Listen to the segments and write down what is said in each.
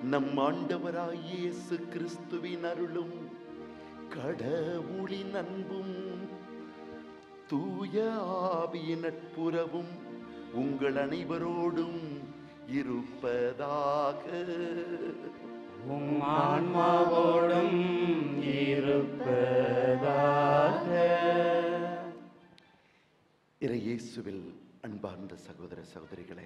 நம் ஆண்டவராய் இயேசு கிறிஸ்துவின் அருளும் கடவுளின் அன்பும் தூய ஆவியின் நட்புறவும் உங்கள் அனைவரோடும் இருப்பதாக உம் ஆன்மாவோடும் இருப்பதாக இறையேசுவில் அன்பார்ந்த சகோதர சகோதரிகளே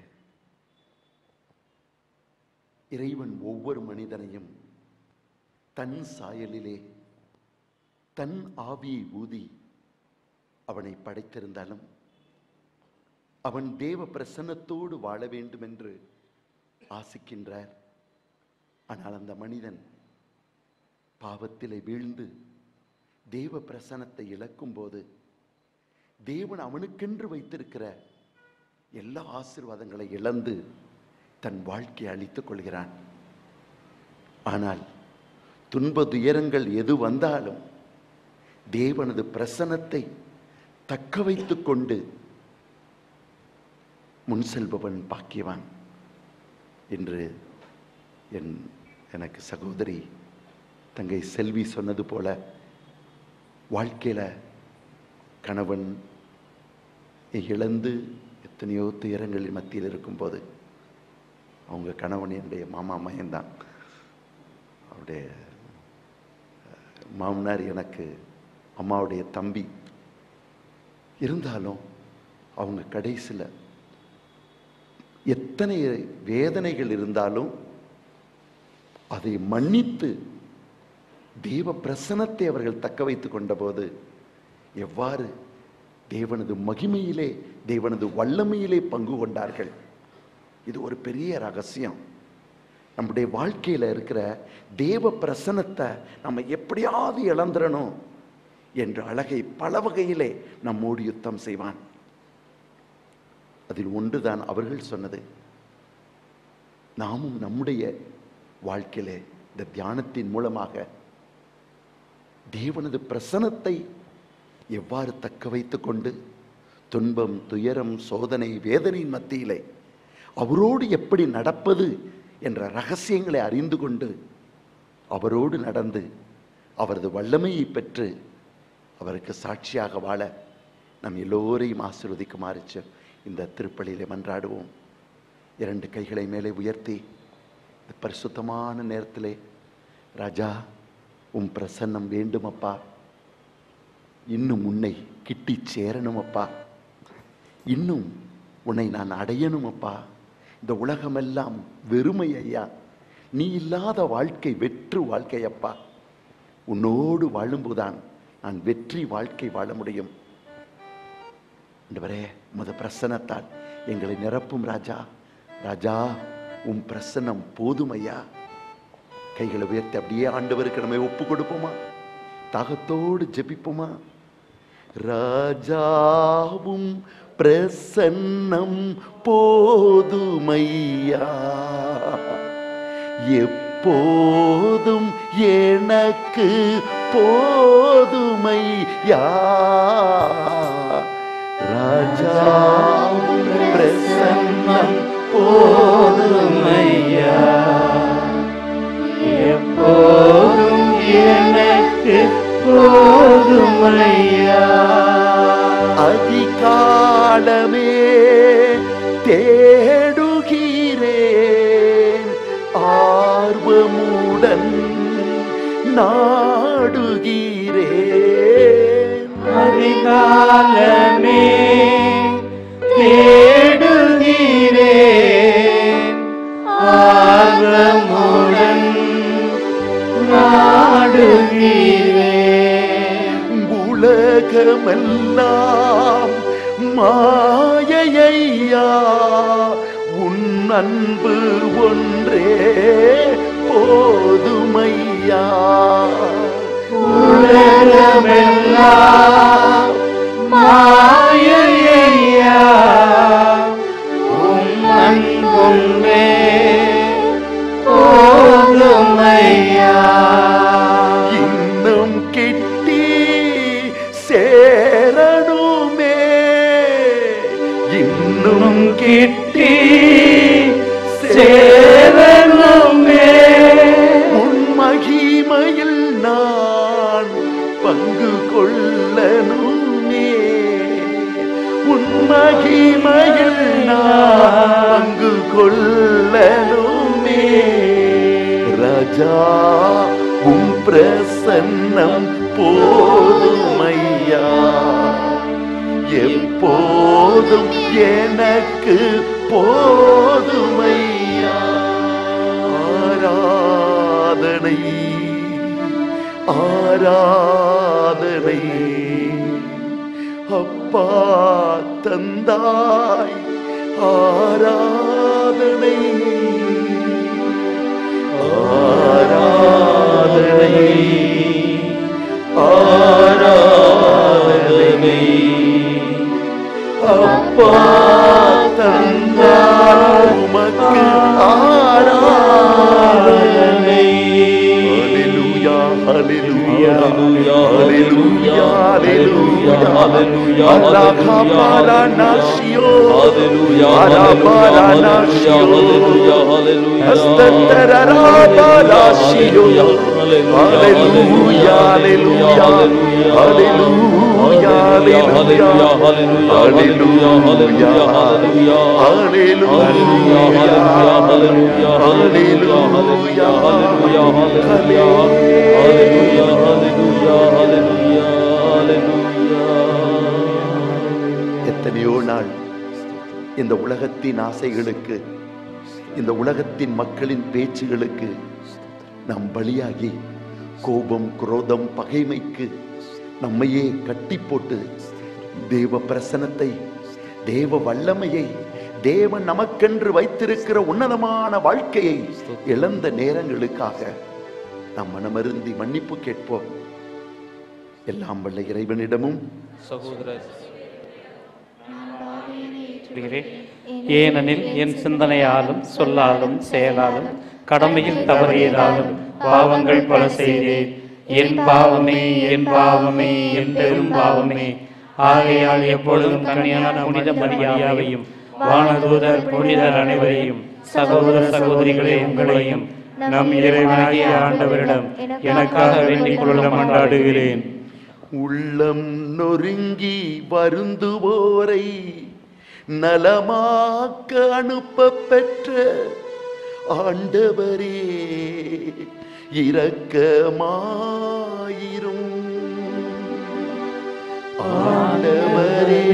இறைவன் ஒவ்வொரு மனிதனையும் தன் சாயலிலே தன் ஆவியை ஊதி அவனை படைத்திருந்தாலும் அவன் தேவ பிரசன்னத்தோடு வாழ வேண்டும் என்று ஆசிக்கின்றார் ஆனால் அந்த மனிதன் பாவத்திலே வீழ்ந்து தேவ பிரசன்னத்தை இழக்கும் போது தேவன் அவனுக்கென்று வைத்திருக்கிற எல்லா ஆசீர்வாதங்களை இழந்து தன் வாழ்க்கையை அழித்துக் கொள்கிறான் ஆனால் துன்ப துயரங்கள் எது வந்தாலும் தேவனது பிரசனத்தை தக்க வைத்துக் கொண்டு முன் செல்பவன் பாக்கியவான் என்று என் எனக்கு சகோதரி தங்கை செல்வி சொன்னது போல வாழ்க்கையில் கணவன் இழந்து எத்தனையோ துயரங்களின் மத்தியில் இருக்கும்போது அவங்க கணவன் என்னுடைய மாமா மயன்தான் அவருடைய அஹ், மாமனார் எனக்கு அம்மாவுடைய தம்பி இருந்தாலும் அவங்க கடைசியில் எத்தனை வேதனைகள் இருந்தாலும் அதை மன்னித்து தெய்வ பிரசனத்தை அவர்கள் தக்க வைத்துக் கொண்டபோது எவ்வாறு தேவனது மகிமையிலே தேவனது வல்லமையிலே பங்கு கொண்டார்கள் இது ஒரு பெரிய ரகசியம் நம்முடைய வாழ்க்கையில இருக்கிற தேவ பிரசனத்தை நம்ம எப்படியாவது இழந்துடணும் என்ற அழகை பல வகையிலே நம்மோடு யுத்தம் செய்வான் அதில் ஒன்றுதான் அவர்கள் சொன்னது நாமும் நம்முடைய வாழ்க்கையிலே இந்த தியானத்தின் மூலமாக தேவனது பிரசனத்தை எவ்வாறு தக்க வைத்துக் கொண்டு துன்பம் துயரம் சோதனை வேதனையின் மத்தியிலே அவரோடு எப்படி நடப்பது என்ற ரகசியங்களை அறிந்து கொண்டு அவரோடு நடந்து அவரது வல்லமையை பெற்று அவருக்கு சாட்சியாக வாழ நம் எல்லோரையும் ஆசீர்வதிக்குமாறு செ- இந்த திருப்பலியிலே மன்றாடுவோம் இரண்டு கைகளை மேலே உயர்த்தி இந்த பரிசுத்தமான நேரத்திலே ராஜா உம் பிரசன்னம் வேண்டுமப்பா இன்னும் உன்னை கிட்டி சேரணும் அப்பா இன்னும் உன்னை நான் அடையணும் அப்பா இந்த உலகமெல்லாம் வெறுமை ஐயா நீ இல்லாத வாழ்க்கை வெற்று வாழ்க்கை அப்பா உன்னோடு வாழும்போதுதான் நான் வெற்றி வாழ்க்கை வாழ முடியும் ஆண்டவரே முத பிரசன்னத்தால் எங்களை நிரப்பும் ராஜா ராஜா உம் பிரசன்னம் போதும் ஐயா கைகளை உயர்த்தி அப்படியே ஆண்டவருக்கு நம்ம ஒப்பு கொடுப்போமா தாகத்தோடு ஜெபிப்போமா ராஜாவும் பிரசன்னம் போதுமையா எப்போதும் எனக்கு போதுமையா ராஜாவும் பிரசன்னம் போதுமையா எப்போதும் எனக்கு போதுமையா அதிகாலமே தேடுகிறேன் ஆர்வமுடன் நாடுகிறேன் அதிகாலமே தேடுகிறேன் ஆர்வமுடன் நாடுகிறேன் உலகமெல்லாம் மாயையா உன் அன்பு ஒன்றே போதுமையா உலகமெல்லாம் மாயையா உம் அன்புமே போதுமையா இன்னும் கிட்டி சேரணுமே இன்னும் கிட்டி சேரணுமே பங்கு கொள்ளனுமே உன் மகிமையில் நான் பங்கு கொள்ளனுமே ராஜா உம் பிரசன்னம் போதுமையா எப்போதும் எனக்கு போதுமையா ஆராதனை ஆராதனை அப்பா தந்தாய் ஆராதனை ஆராதனை ஆராதனை அப்பா தந்தாய் உமக்கு ஆராதனை Hallelujah, hallelujah, hallelujah, hallelujah. Alakaparanasio, Araparanasio, Astataraparasio. Hallelujah, hallelujah, hallelujah, hallelujah, எத்தனையோ நாள் இந்த உலகத்தின் ஆசைகளுக்கு இந்த உலகத்தின் மக்களின் பேச்சுகளுக்கு நாம் பலியாகி கோபம் குரோதம் பகைமைக்கு நம்மையே கட்டி போட்டு தேவ பிரசனத்தை தேவ வல்லமையை தேவன் நமக்கென்று வைத்திருக்கிற உன்னதமான வாழ்க்கையை இழந்த நேரங்களுக்காக நாம் மனமருந்தி மன்னிப்பு கேட்போம் எல்லாம் வல்ல இறைவனிடமும் சகோதரர் சொல்கிறேன். ஏனெனில் என் சிந்தனையாலும் சொல்லாலும் செயலாலும் கடமையில் தவறியதாலும் பாவங்கள் பல செய்தேன் என் பாவமே என் பாவமே என் பெரும் பாவமே ஆகையால் எப்பொழுதும் கன்னியான புனித மரியாதையும் வானதூதர் புனிதர் அனைவரையும் சகோதர சகோதரிகளே உங்களையும் நம் இறைவனாகிய ஆண்டவரிடம் எனக்காக வேண்டிக் கொள்ள மன்றாடுகிறேன் உள்ளம் நொறுங்கி வருந்துவோரை நலமாக்க அனுப்ப பெற்ற ஆண்டவரே இரக்கமாயிரும் ஆண்டவரே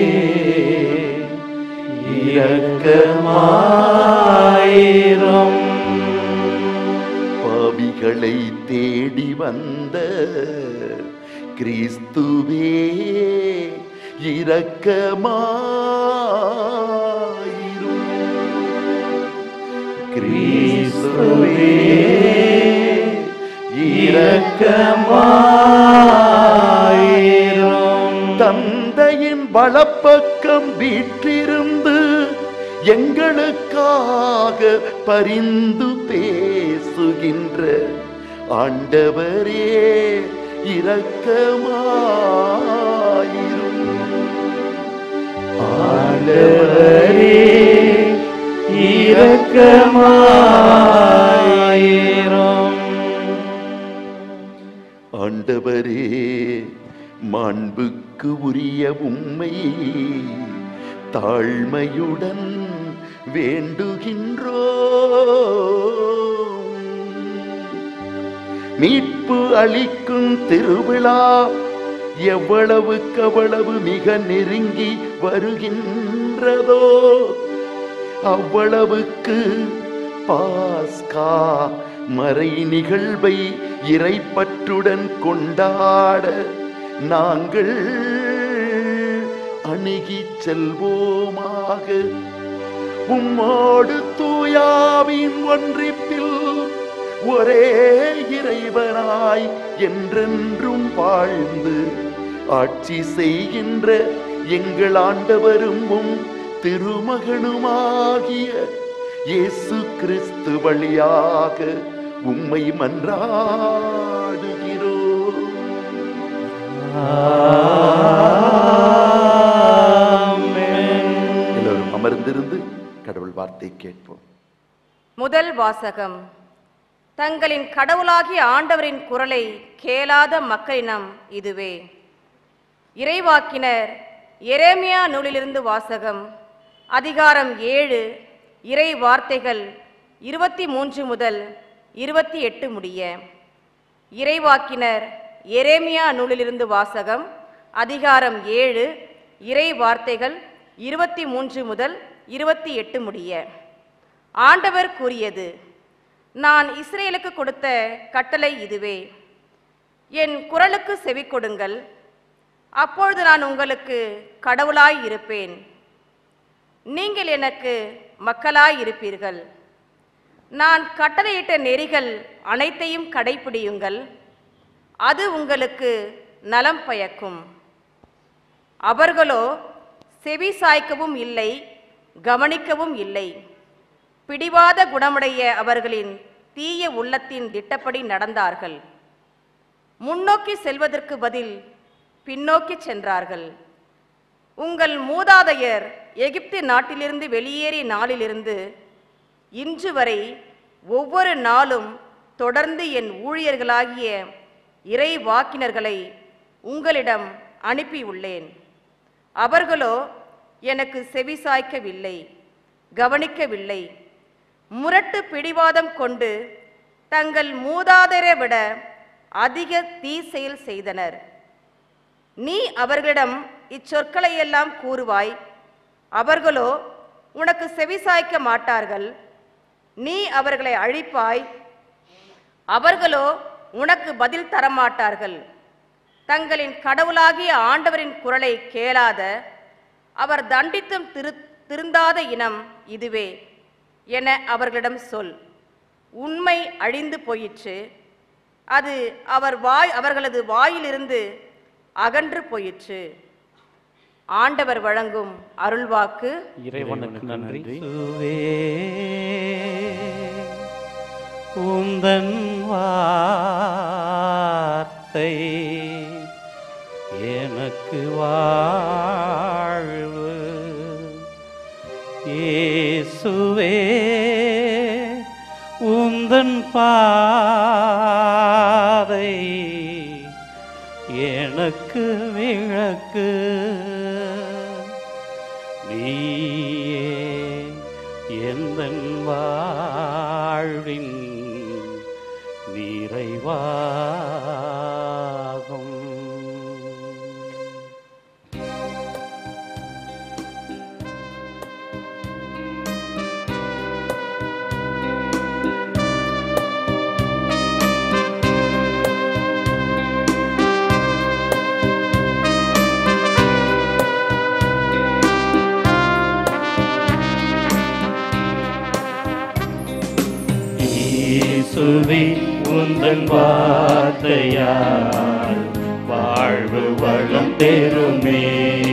இரக்கமாயிரும் பாவிகளை தேடி வந்த கிறிஸ்துவே இரக்கமாயிரும் கிறிஸ்துவே இரக்கமாயிரும் தந்தையின் வலப்பக்கம் வீற்றிருந்து எங்களுக்காக பரிந்து பேசுகின்ற ஆண்டவரே இரக்கமாயிரும் ஆண்டவரே இரக்கமாயிரும் ஆண்டவரே மாண்புக்கு உரிய உம்மை தாழ்மையுடன் வேண்டுகின்றோ மீட்பு அளிக்கும் திருவிழா எவ்வளவுக்கு அவ்வளவு மிக நெருங்கி வருகின்றதோ அவ்வளவுக்கு பாஸ்கா மறை நிகழ்வை இறைப்பற்றுடன் கொண்டாட நாங்கள் அணுகிச் செல்வோமாக உம்மோடு தூயாவின் ஒன்றிப்பில் ஒரே இறைவனாய் என்றென்றும் வாழ்ந்து ஆட்சி செய்கின்ற எங்கள் ஆண்டவரும் உம் திருமகனுமாகிய இயேசு கிறிஸ்து வழியாக உம்மை மன்றாடுகிறோம் எல்லோரும் அமர்ந்திருந்து கடவுள் வார்த்தை கேட்போம் முதல் வாசகம் தங்களின் கடவுளாகிய ஆண்டவரின் குரலை கேளாத மக்களினம் இதுவே இறைவாக்கினர் எரேமியா நூலிலிருந்து வாசகம் அதிகாரம் ஏழு இறை வார்த்தைகள் இருபத்தி மூன்று முதல் இருபத்தி எட்டு முடிய இறைவாக்கினர் எரேமியா நூலிலிருந்து வாசகம் அதிகாரம் ஏழு இறை வார்த்தைகள் இருபத்தி மூன்று முதல் இருபத்தி எட்டு முடிய ஆண்டவர் கூறியது நான் இஸ்ரேலுக்கு கொடுத்த கட்டளை இதுவே என் குரலுக்கு செவி கொடுங்கள் அப்பொழுது நான் உங்களுக்கு கடவுளாய் இருப்பேன் நீங்கள் எனக்கு மக்களாய் இருப்பீர்கள் நான் கட்டளையிட்ட நெறிகள் அனைத்தையும் கடைப்பிடியுங்கள் அது உங்களுக்கு நலம் பயக்கும் அவர்களோ செவி சாய்க்கவும் இல்லை கவனிக்கவும் இல்லை பிடிவாத குணமுடைய அவர்களின் தீய உள்ளத்தின் திட்டப்படி நடந்தார்கள் முன்னோக்கி செல்வதற்கு பதில் பின்னோக்கி சென்றார்கள் உங்கள் மூதாதையர் எகிப்து நாட்டிலிருந்து வெளியேறிய நாளிலிருந்து இன்று வரை ஒவ்வொரு நாளும் தொடர்ந்து என் ஊழியர்களாகிய இறை வாக்கினர்களை உங்களிடம் அனுப்பியுள்ளேன் அவர்களோ எனக்கு செவிசாய்க்கவில்லை கவனிக்கவில்லை முரட்டு பிடிவாதம் கொண்டு தங்கள் மூதாதையரை விட அதிக தீ செயல் செய்தனர் நீ அவர்களிடம் இச்சொற்களை எல்லாம் கூறுவாய் அவர்களோ உனக்கு செவிசாய்க்க மாட்டார்கள் நீ அவர்களை அழிப்பாய் அவர்களோ உனக்கு பதில் தரமாட்டார்கள் தங்களின் கடவுளாகிய ஆண்டவரின் குரலை கேளாத அவர் தண்டித்தும் திரு திருந்தாத இனம் இதுவே என அவர்களிடம் சொல் உண்மை அழிந்து போயிற்று அது அவர் வாய் அவர்களது வாயிலிருந்து அகன்று போயிற்று ஆண்டவர் வழங்கும் அருள்வாக்கு இறைவனுக்கு நன்றி சுவே உந்தன் வார்த்தை எனக்கு வாழ்வு இயேசுவே உந்தன் பாதை எனக்கு விளக்கு நீயே எந்தன் வாழ்வின் நிறைவாகும் இயேசுவே உந்தன் வார்த்தையால் வாழ்வு வளம் பெறுமே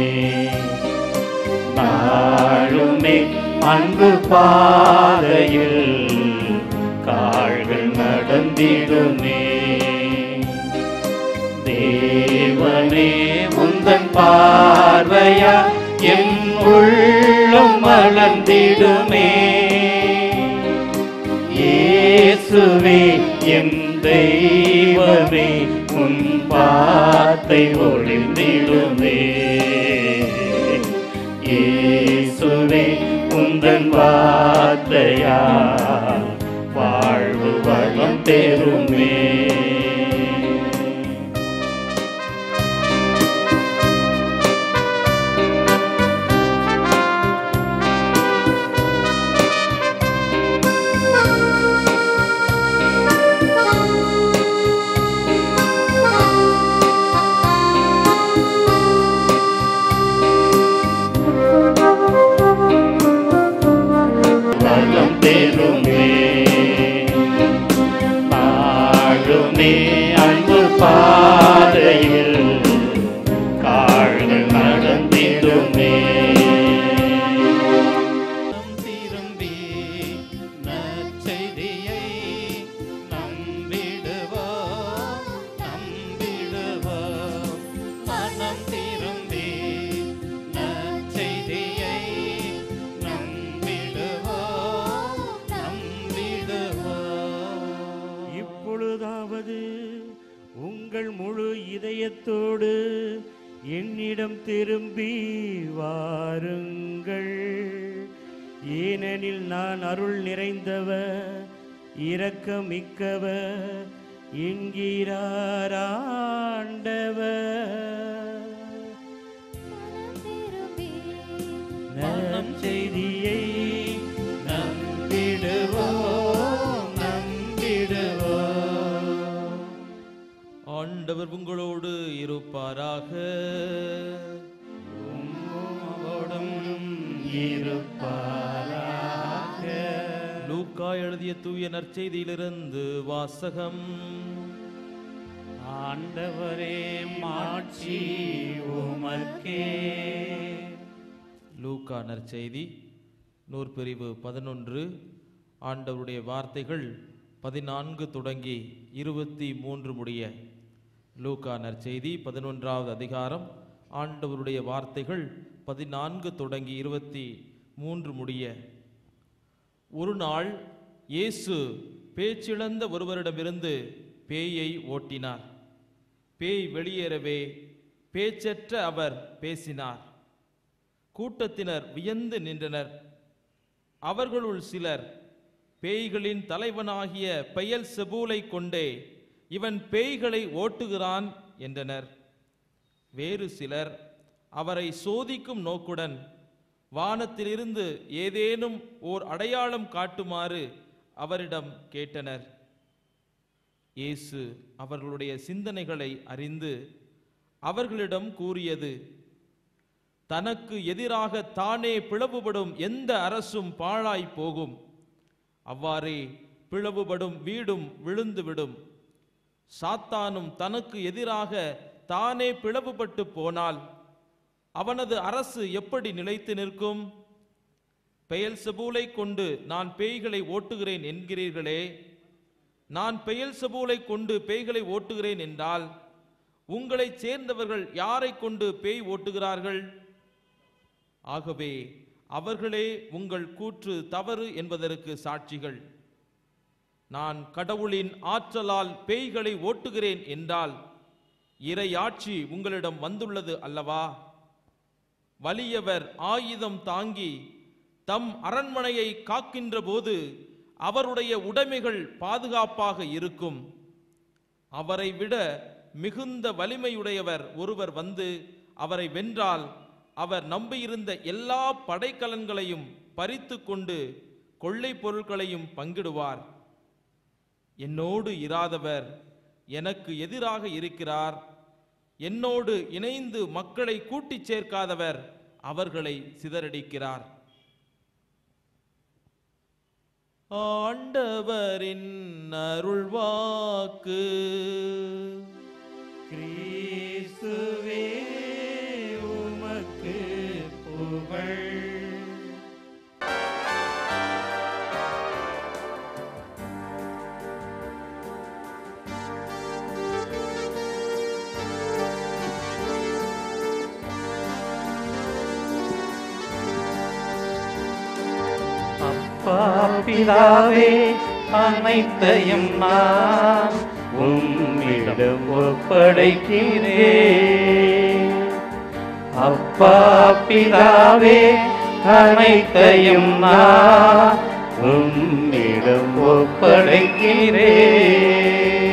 நாளுமே அன்பு பாதையில் கால்கள் நடந்திடுமே தேவனே உந்தன் பார்வையா என் உள்ளம் மலர்ந்திடுமே இயேசுவே என் தெய்வமே உன் வார்த்தை ஒளிந்திடுமே இயேசுவே உந்தன் வார்த்தையா வாழ்வு வளம் பெறுமே Thank you. இதயத்தோடு என்னிடம் திரும்பி வாருங்கள் ஏனெனில் நான் அருள் நிறைந்தவர் இரக்கமிக்கவர் என்கிறார் ஆண்டவர் நலம் செய்தியை நம்பிடுவோம் நம்பிடுவோம் ஆண்டவர் உங்களோடு இருப்பாராக உம்மோடும் இருப்பாராக லூக்கா எழுதிய தூய நற்செய்தியிலிருந்து வாசகம் ஆண்டவரே மாட்சி உமக்கே லூக்கா நற்செய்தி நூற்பிரிவு பதினொன்று ஆண்டவருடைய வார்த்தைகள் பதினான்கு தொடங்கி இருபத்தி மூன்று முடிய லூக்கா நற்செய்தி பதினொன்றாவது அதிகாரம் ஆண்டவருடைய வார்த்தைகள் பதினான்கு தொடங்கி இருபத்தி மூன்று முடிய ஒரு நாள் இயேசு பேச்சிழந்த ஒருவரிடமிருந்து பேயை ஓட்டினார் பேய் வெளியேறவே பேச்சற்ற அவர் பேசினார் கூட்டத்தினர் வியந்து நின்றனர் அவர்களுள் சிலர் பேய்களின் தலைவனாகிய பெயல் செபூலை கொண்டே இவன் பேய்களை ஓட்டுகிறான் என்றனர் வேறு சிலர் அவரை சோதிக்கும் நோக்குடன் வானத்திலிருந்து ஏதேனும் ஓர் அடையாளம் காட்டுமாறு அவரிடம் கேட்டனர் இயேசு அவர்களுடைய சிந்தனைகளை அறிந்து அவர்களிடம் கூறியது தனக்கு எதிராக தானே பிளவுபடும் எந்த அரசும் பாழாய் போகும் அவ்வாறே பிளவுபடும் வீடும் விழுந்துவிடும் சாத்தானும் தனக்கு எதிராக தானே பிளவுபட்டு போனால் அவனது அரசு எப்படி நிலைத்து நிற்கும் பெயல் செபூலை கொண்டு நான் பேய்களை ஓட்டுகிறேன் என்கிறீர்களே நான் பெயல் செபூலை கொண்டு பேய்களை ஓட்டுகிறேன் என்றால் உங்களைச் சேர்ந்தவர்கள் யாரை கொண்டு பேய் ஓட்டுகிறார்கள் ஆகவே அவர்களே உங்கள் கூற்று தவறு என்பதற்கு சாட்சிகள் நான் கடவுளின் ஆற்றலால் பேய்களை ஓட்டுகிறேன் என்றால் இறையாட்சி உங்களிடம் வந்துள்ளது அல்லவா வலியவர் ஆயுதம் தாங்கி தம் அரண்மனையை காக்கின்ற போது அவருடைய உடைமைகள் பாதுகாப்பாக இருக்கும் அவரை விட மிகுந்த வலிமையுடையவர் ஒருவர் வந்து அவரை வென்றால் அவர் நம்பியிருந்த எல்லா படைக்கலன்களையும் பறித்து கொண்டு கொள்ளை பொருட்களையும் பங்கிடுவார் என்னோடு இராதவர் எனக்கு எதிராக இருக்கிறார் என்னோடு இணைந்து மக்களை கூட்டிச் சேர்க்காதவர் அவர்களை சிதறடிக்கிறார் ஆண்டவரின் அருள்வாக்கு கிறிஸ்துவே உமக்கு புகழ் அப்பா பிதாவே அனைத்தையும் நான் உம்மிடம் ஒப்படைக்கிறேன் அப்பா பிதாவே அனைத்தையும் நான் உம்மிடம் ஒப்படைக்கிறேன்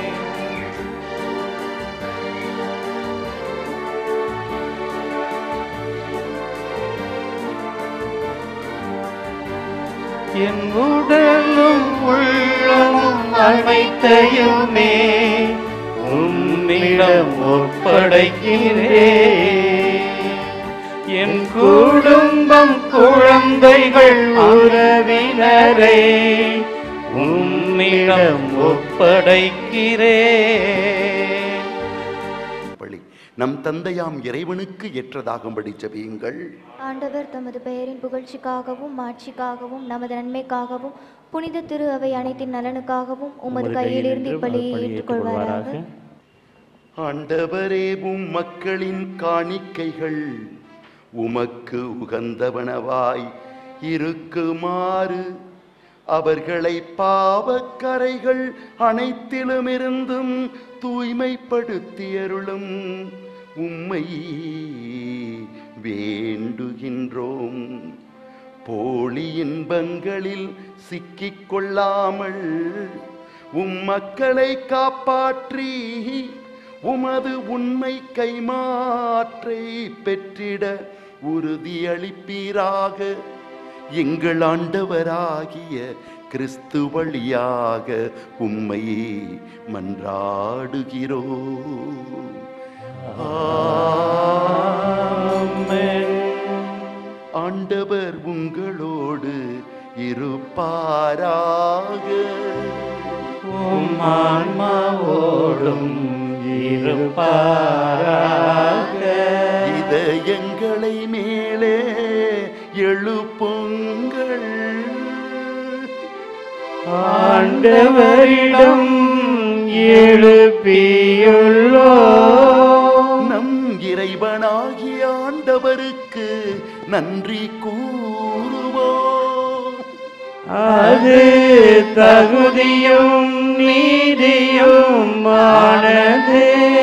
என் உடலும் உள்ளமும் அனைத்தையுமே உம்மிடம் ஒப்படைக்கிறேன் என் குடும்பம் குழந்தைகள் உறவினரே உம்மிடம் ஒப்படைக்கிறேன் பழி நம் தந்தையாம் இறைவனுக்கு ஏற்றதாகும்படி ஜெபியுங்கள் ஆண்டவர் தமது பெயரின் புகழ்ச்சிக்காகவும் மாட்சிக்காகவும் நமது நன்மைக்காகவும் புனித திரு அவை அனைத்தின் நலனுக்காகவும் உமது கையிலிருந்து இப்பலியை ஏற்றுக்கொள்வாராக ஆண்டவரே உம் மக்களின் காணிக்கைகள் உமக்கு உகந்தவனவாய் இருக்குமாறு அவர்களை பாவக்கரைகள் அனைத்திலுமிருந்தும் தூய்மைப்படுத்தியருளும் உம்மை வேண்டுகின்றோம் போலி இன்பங்களில் சிக்கிக் கொள்ளாமல் உம் மக்களை காப்பாற்றி உமது உண்மை கைமாற்றை பெற்றிட உறுதியளிப்பீராக எங்கள் ஆண்டவராகிய கிறிஸ்து வழியாக உம்மை மன்றாடுகிறோம் ஆண்டவர் உங்களோடு இருப்பாராக உம் ஆன்மாவோடும் இருப்பாராக இதயங்களை மேலே எழுப்புங்கள் ஆண்டவரிடம் எழுப்பியுள்ளோ நம் இறைவனாகிய ஆண்டவருக்கு நன்றி கூறுவோம் அது தகுதியும் நீதியும் ஆனது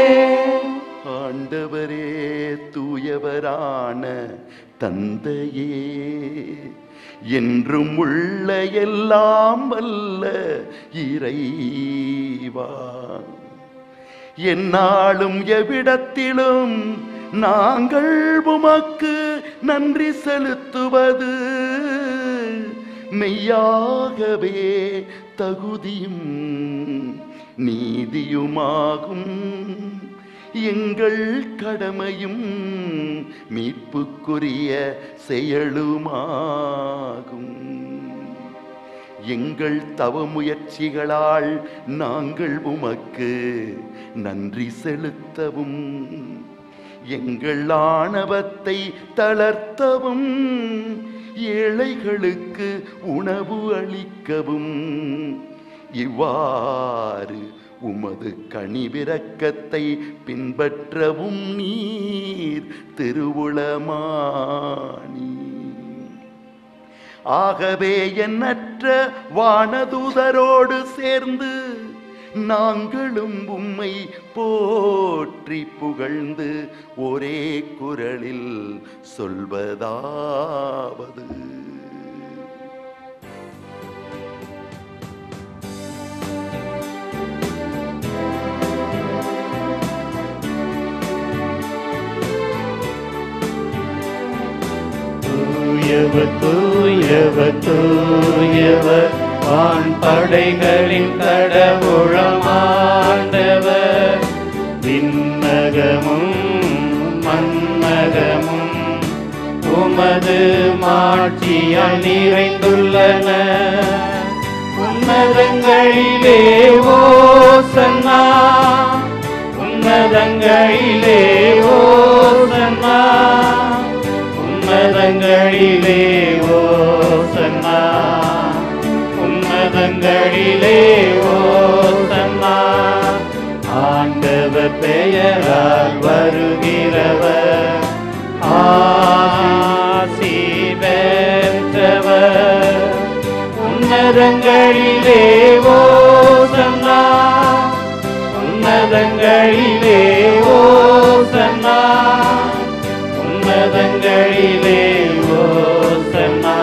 ஆண்டவரே தூயவரான தந்தையே என்றும் உள்ள எல்லாம் வல்ல இறைவா என்னாலும் எவ்விடத்திலும் நாங்கள் உமக்கு நன்றி செலுத்துவது மெய்யாகவே தகுதியும் நீதியுமாகும் எங்கள் கடமையும் மீட்புக்குரிய செயலுமாகும் எங்கள் தவமுயற்சிகளால் நாங்கள் உமக்கு நன்றி செலுத்தவும் எங்கள் ஆணவத்தை தளர்த்தவும் ஏழைகளுக்கு உணவு அளிக்கவும் இவ்வாறு உமது கனிவிரக்கத்தை பின்பற்றவும் நீர் திருவுளமானி ஆகவே எண்ணற்ற வானதூதரோடு சேர்ந்து நாங்களும் உம்மை போற்றி புகழ்ந்து ஒரே குரலில் சொல்வதாவது தூயவர் தூயவர் தூயவர் வான் படைகளின் கடவுளமாண்டவர் விண்ணகமும் மன்னகமும் உமது மாட்சியால் நிறைந்துள்ளன உன்னதங்களிலே ஓ சன்னா உன்னதங்களிலே ஓ சன்னா உன்னதங்களிலே ஓ சன்னா உன்னதங்களிலே ஓ சன்னா ஆண்டவர் பெயரால் வருகிறவர் ஆசி பெற்றவர் உன்னதங்களிலே ஓ சன்னா உன்னதங்களிலே ஓ சன்னா உன்னதங்களிலே ஓ சன்னா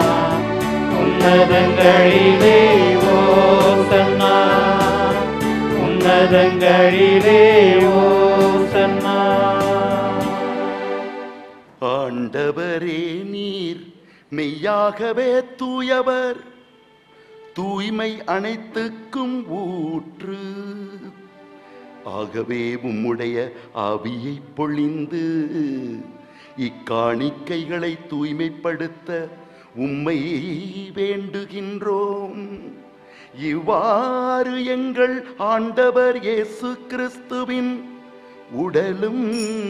உன்னதங்களிலே ஓ சன்னா உன்னதங்களிலே ஓ சன்னா ஆண்டவரே நீர் மெய்யாகவே தூயவர் தூய்மை அனைத்துக்கும் ஊற்று ஆகவே உம்முடைய ஆவியை பொழிந்து இக்காணிக்கைகளை தூய்மைப்படுத்த உம்மை வேண்டுகின்றோம் இவ்வாறு எங்கள் ஆண்டவர் இயேசு கிறிஸ்துவின் உடலும்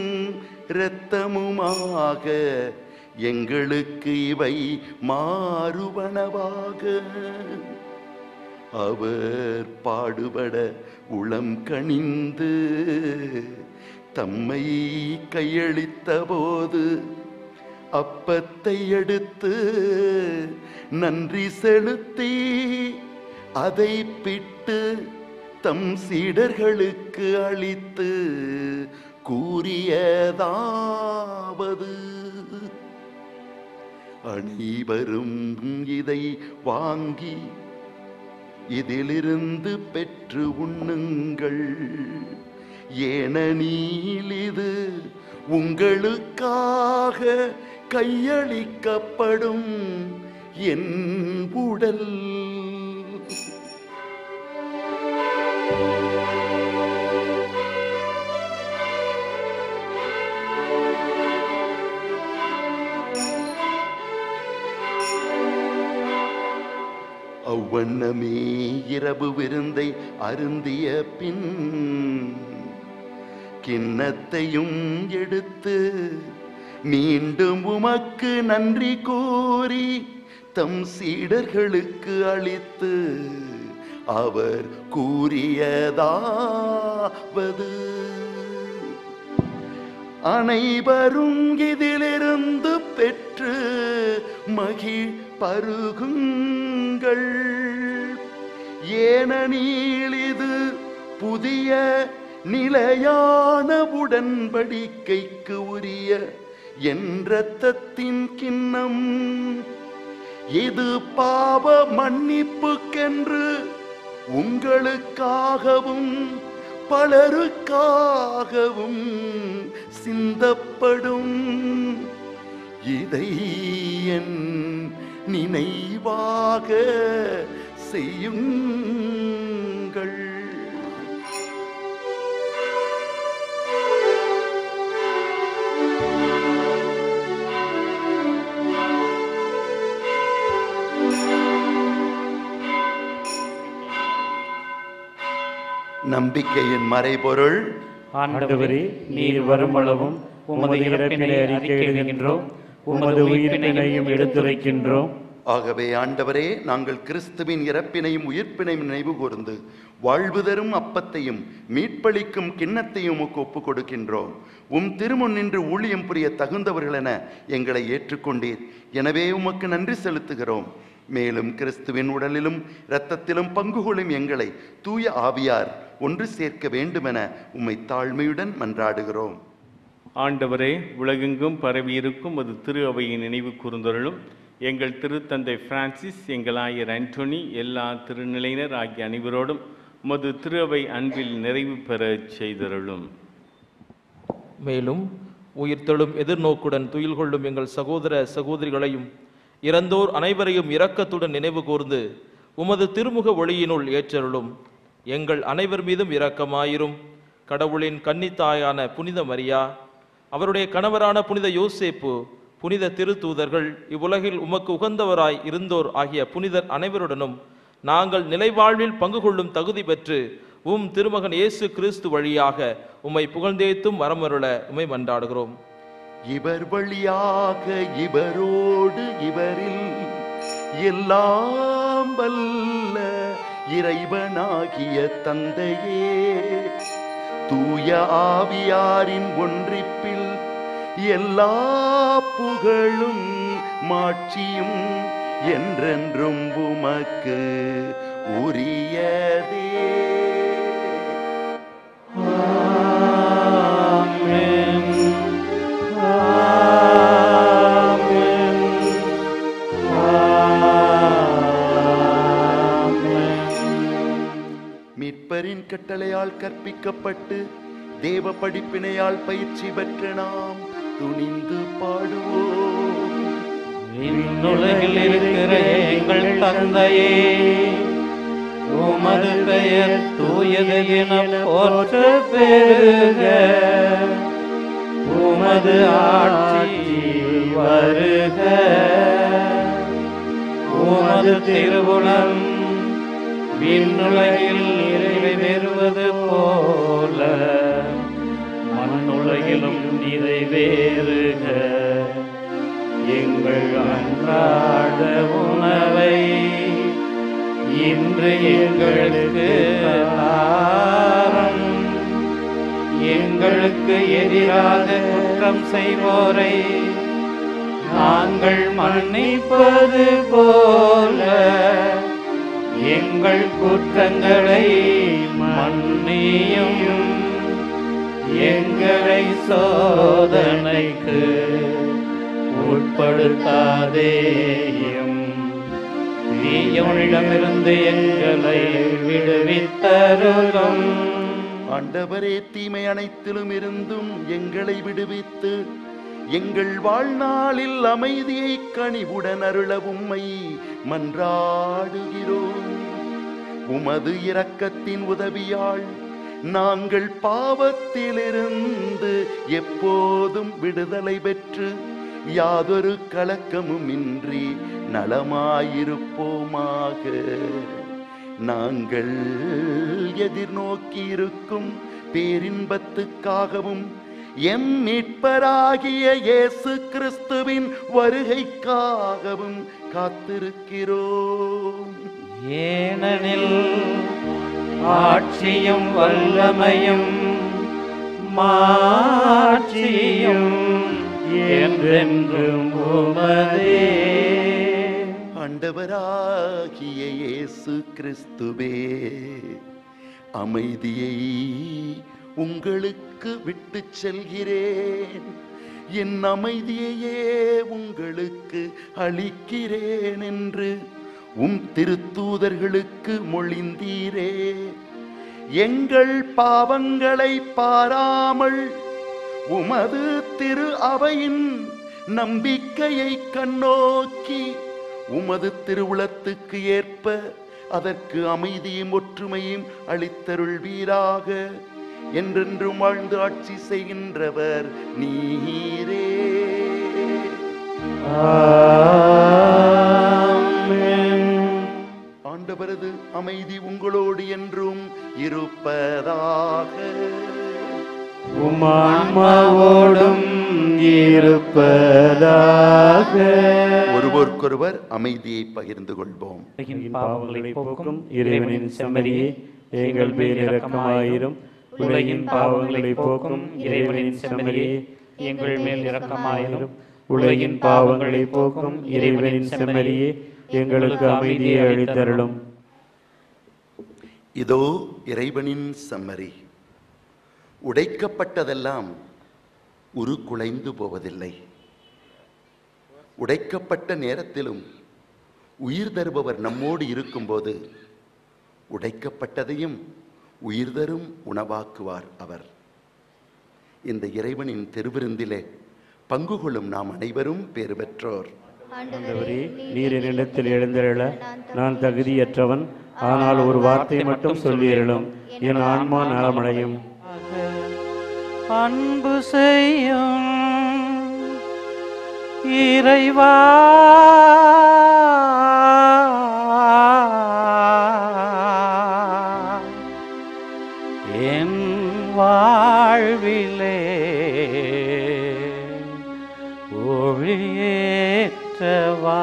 இரத்தமுமாக எங்களுக்கு இவை மாறுவனவாக அவர் பாடுபட உளம் கனிந்து தம்மை கையளித்த போது அப்பத்தை எடுத்து நன்றி செலுத்தி அதை பிட்டு தம் சீடர்களுக்கு அளித்து கூறியதாவது அனைவரும் இதை வாங்கி இதிலிருந்து பெற்று உண்ணுங்கள் ஏனெனில் இது உங்களுக்காக கையளிக்கப்படும் என் உடல் அவ்வண்ணமே இரவு விருந்தை அருந்திய பின் கிண்ணத்தையும் எடுத்து மீண்டும் உமக்கு நன்றி கூறி தம் சீடர்களுக்கு அளித்து அவர் கூறியதாவது அனைவரும் இதிலிருந்து பெற்று மகிழ் பருகுங்கள் ஏனெனில் இது புதிய நிலையான உடன்படிக்கைக்கு உரிய என் இரத்தத்தின் கிண்ணம் இது பாவ மன்னிப்புக்கென்று உங்களுக்காகவும் பலருக்காகவும் சிந்தப்படும் இதை என் நினைவாக செய்யுங்கள் நம்பிக்கையின் மறைபொருள் ஆண்டவரே நீர் வருமளவும் உமது இறப்பினை அறிக்கையிடுகின்றோம் உமது உயிர்ப்பினையும் எடுத்துரைக்கின்றோம் ஆகவே ஆண்டவரே நாங்கள் கிறிஸ்துவின் இறப்பினையும் உயிர்ப்பினையும் நினைவு கூர்ந்து வாழ்வு தரும் அப்பத்தையும் மீட்பளிக்கும் கிண்ணத்தையும் உமக்கு ஒப்புக் கொடுக்கின்றோம் உம் திருமுன் நின்று ஊழியம் புரிய தகுந்தவர்கள் என எங்களை ஏற்றுக்கொண்டீர் எனவே உமக்கு நன்றி செலுத்துகிறோம் மேலும் கிறிஸ்துவின் உடலிலும் இரத்தத்திலும் பங்கு கொள்ளும் எங்களை தூய ஆவியார் ஒன்று சேர்க்க வேண்டுமென உம்மை தாழ்மையுடன் மன்றாடுகிறோம் ஆண்டவரே உலகெங்கும் பரவியிருக்கும் அது திரு அவையின் நினைவு கூர்ந்தருளும் எங்கள் திருத்தந்தை பிரான்சிஸ் எங்கள் ஆயர் ஆண்டோனி எல்லா திருநிலையினர் ஆகிய அனைவரோடும் உமது திரு அவை அன்பில் நிறைவு பெறச் செய்தருளும் மேலும் உயிர்த்தெழும் எதிர்நோக்குடன் துயில் கொள்ளும் எங்கள் சகோதர சகோதரிகளையும் இறந்தோர் அனைவரையும் இரக்கத்துடன் நினைவு கூர்ந்து உமது திருமுக ஒளியினுள் ஏற்றருளும் எங்கள் அனைவர் மீதும் இரக்கமாயிரும் கடவுளின் கன்னித்தாயான புனித மரியா அவருடைய கணவரான புனித யோசேப்பு புனித திருத்தூதர்கள் இவ்வுலகில் உமக்கு உகந்தவராய் இருந்தோர் ஆகிய புனிதர் அனைவருடனும் நாங்கள் நிலைவாழ்வில் பங்கு கொள்ளும் தகுதி பெற்று உம் திருமகன் இயேசு கிறிஸ்து வழியாக உம்மை புகழ்ந்தேத்தும் வரமருள உம்மை மன்றாடுகிறோம் இவர் வழியாக இவரோடு இவரில் எல்லாம் வல்ல இறைவனாகிய தந்தையே தூய ஆவியாரின் ஒன்றிப்பில் எல்லா புகழும் மாட்சியும் என்றென்றும் உமக்கு உரியதே மீட்பரின் கட்டளையால் கற்பிக்கப்பட்டு தேவ படிப்பினையால் பயிற்சி பெற்ற நாம் துணிந்து பாடுவோம் விண்ணுலகில் இருக்கிற எங்கள் தந்தையே உமது பெயர் தூயது என போற்ற பெருக உமது ஆட்சி வருக உமது திருவுளம் விண்ணுலகில் நிறைவேறுவது போல மண்ணுலகிலும் நிறைவேறுக எங்கள் அன்றாட உணவை இன்று எங்களுக்கு தாரும் எங்களுக்கு எதிராக குற்றம் செய்வோரை நாங்கள் மன்னிப்பது போல எங்கள் குற்றங்களை மன்னியும் எங்களை சோதனைக்கு உட்படுத்தாதேயும் தீயவனிடமிருந்து எங்களை விடுவித்தருளும் ஆண்டவரே தீமை அனைத்திலும் இருந்தும் எங்களை விடுவித்து எங்கள் வாழ்நாளில் அமைதியை கனிவுடன் அருள உம்மை மன்றாடுகிறோம் உமது இரக்கத்தின் உதவியால் நாங்கள் பாவத்திலிருந்து எப்போதும் விடுதலை பெற்று யாதொரு கலக்கமும் இன்றி நலமாயிருப்போமாக நாங்கள் எதிர்நோக்கி இருக்கும் பேரின்பத்துக்காகவும் எம் மீட்பராகிய இயேசு கிறிஸ்துவின் வருகைக்காகவும் காத்திருக்கிறோம் ஏனெனில் ஆட்சியும் வல்லமையும் மாட்சியும் என்றென்றும் உமதே ஆண்டவராகிய இயேசு கிறிஸ்துவே அமைதியை உங்களுக்கு விட்டுச் செல்கிறேன் என் அமைதியையே உங்களுக்கு அளிக்கிறேன் என்று உம் திருத்தூதர்களுக்கு மொழிந்தீரே எங்கள் பாவங்களை பாராமல் உமது திரு அவையின் நம்பிக்கையை கண்ணோக்கி உமது திருவுளத்துக்கு ஏற்ப அதற்கு அமைதியும் ஒற்றுமையும் அளித்தருள்வீராக என்றென்றும் வாழ்ந்து ஆட்சி செய்கின்றவர் நீரே ஆண்டவரது அமைதி உங்களோடு என்றும் இருப்பதாக உமான்மாவோடும் இருப்பதாக ஒருவருக்கொருவர் அமைதியை பகிர்ந்து கொள்வோம் உலகின் பாவங்களை போக்கும் இறைவனின் செம்மறியே எங்கள் பேர் இரக்கமாயிரும் உலகின் பாவங்களை போக்கும் இறைவனின் செம்மறியே எங்கள் மேல் இரக்கமாயிரும் உலகின் பாவங்களை போக்கும் இறைவனின் செம்மறியே எங்களுக்கு அமைதியை அளித்தருளும் இதோ இறைவனின் சம்மரி உடைக்கப்பட்டதெல்லாம் உருக்குலைந்து போவதில்லை உடைக்கப்பட்ட நேரத்திலும் உயிர் தருபவர் நம்மோடு இருக்கும்போது உடைக்கப்பட்டதையும் உயிர் தரும் உணவாக்குவார் அவர் இந்த இறைவனின் திருவிருந்திலே பங்கு கொள்ளும் நாம் அனைவரும் பேறு பெற்றோர் ஆண்டவரே நீர் என்னிடத்தில் எழுந்தருள நான் தகுதியற்றவன் ஆனால் ஒரு வார்த்தை மட்டும் சொல்லியருளும் என் ஆன்மா நலமடையும் அன்பு செய்யும் இறைவா என் வாழ்விலே ஒளியேற்றவா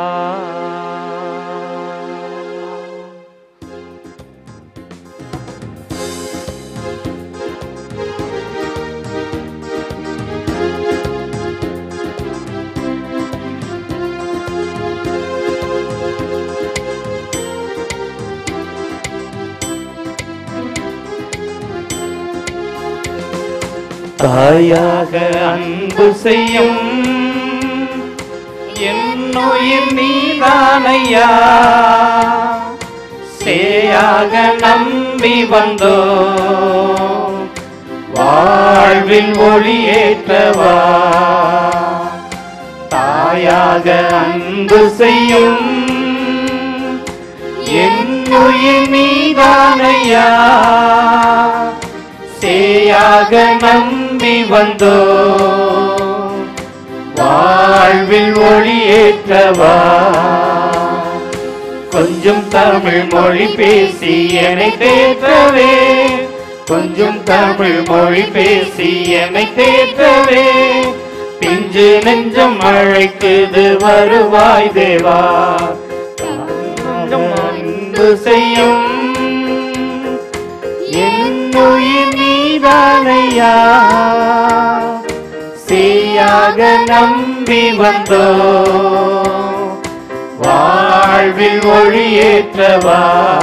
தாயாக அன்பு செய்யும் என்னுயிர் நீதானையா சேயாக நம்பி வந்தோ வாழ்வில் ஒளியேற்றவா தாயாக அன்பு செய்யும் என்னுயிர் நீதானையா சேயாக நம்பி வந்தோ வாழ்வில் ஒளியேற்றவா கொஞ்சம் தமிழ் மொழி பேசி என்னை தேற்றவே கொஞ்சம் தமிழ் மொழி பேசி என்னை தேற்றவே பிஞ்சு நெஞ்சம் அழைக்குது வருவாய் தேவா கொஞ்சம் அன்பு செய்யும் என்னுயிர் நீதானையா சேயாக நம்பி வந்தோ வாழ்வில் ஒளியேற்றவா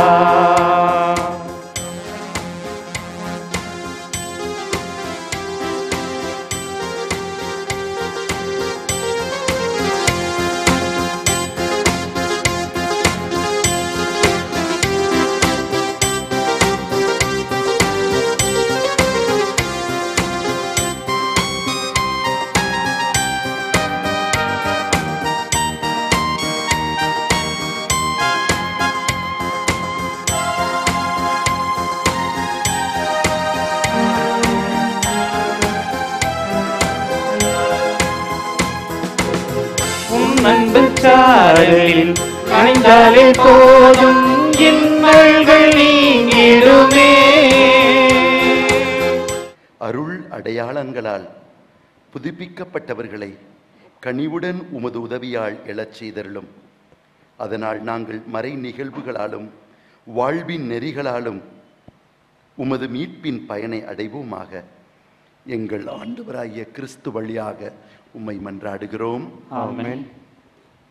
உன் அன்பு சாரலில் அணிந்தாலே போதும் இன்னல்கள் நீங்கிடுமே அருள் அடையாளங்களால் புதுப்பிக்கப்பட்டவர்களை கனிவுடன் உமது உதவியால் எழச் செய்தருளும் அதனால் நாங்கள் மறை நிகழ்வுகளாலும் வாழ்வின் நெறிகளாலும் உமது மீட்பின் பயனை அடைவோமாக எங்கள் ஆண்டவராகிய கிறிஸ்து வழியாக உம்மை மன்றாடுகிறோம் ஆமென்